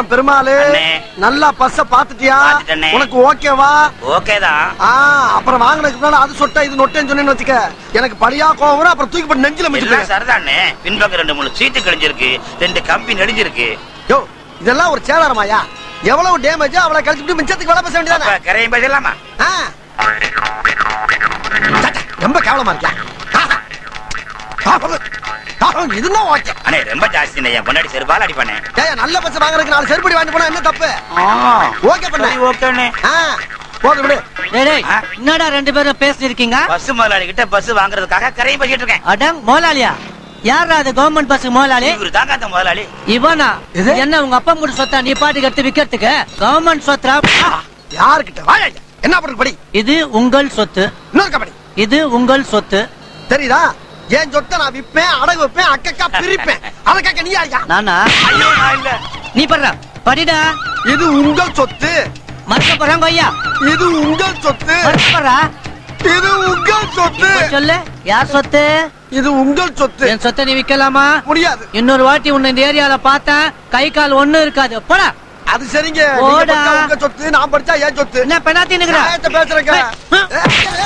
அப்புறம் பெருமாளு அண்ணே. நல்லா பஸ்ஸ பாத்துட்டியா பாத்துட்டேனே. உனக்கு ஓகேவா ஓகே தான் ஆ அப்புறம் வாங்கினதுக்கு முன்னாடி அது சொட்டா இது நொட்டேன்னு சொன்னேன்னு வச்சுக்க எனக்கு பழியா கோவம் வரும் அப்புறம் தூக்கி போட்டு நெஞ்சில எல்லாம் மிச்சு சரிதானே பின்பக்கம் ரெண்டு மூணு சீட்டு கிழிஞ்சிருக்கு ரெண்டு கம்பி நெடிஞ்சிருக்கு யோ இதெல்லாம் ஒரு சேதாரமாயா எவ்வளவு டேமேஜ் அவளை கழிச்சுட்டு மிச்சத்துக்கு வேலை பேச அப்ப வேண்டியதானே கரையும் பேசலாமா ஆ. சட்டை, ரொம்ப கேவலமா இருக்கியா இதுதான் ஓகே அண்ணே ரொம்ப ஜாஸ்தி என் பொன்னாடி செருப்பால் அடிப்பானே ஏய் நல்ல பஸ் வாங்குறதுக்கு நாலு செருப்படி வாங்கிட்டு போனா என்ன தப்பு ஓகே பண்ண சரி ஓகேண்ணே ஆ போதும் விடு டேய், டேய், ஆ? என்னடா ரெண்டு பேரும் பேசிருக்கீங்க பஸ் முதலாளி கிட்ட பஸ் வாங்குறதுக்காக கரையும் பேசிட்டு இருக்கேன் அடங் முதலாளியா யாரா அது கவர்மெண்ட் பஸ் முதலாளி இவரு தாங்க அந்த முதலாளி இவனா இது? என்ன உங்க அப்பா மூடு சொத்தா நீ பாட்டுக்கு எடுத்து விக்கிறதுக்கு கவர்மெண்ட் சொத்தா யாருக்கிட்ட வாயா என்ன பண்றது படி இது உங்கள் சொத்து இன்னொரு கபடி இது உங்கள் சொத்து தெரியுதா என் சொத்தை நான் விப்பேன் அடகு வைப்பேன் அக்கக்கா பிரிப்பேன் அதுக்காக நீ யாரியா நானா ஐயோ நான் இல்ல நீ படுற படிடா இது உங்கள் சொத்து மறுக்க போறாங்க ஐயா இது உங்கள் சொத்து மறுக்க போறா இது உங்கள் சொத்து இப்ப சொல்லு யார் சொத்து இது உங்கள் சொத்து என் சொத்தை நீ விக்கலாமா முடியாது இன்னொரு வாட்டி உன்னை இந்த ஏரியால பார்த்தேன் கை கால் ஒண்ணும் இருக்காது போடா அது சரிங்க நீங்க போடா. படிச்சா உங்க சொத்து நான் படிச்சா என் சொத்து என்ன பெனாத்தி நியாயத்தை பேசுறேங்க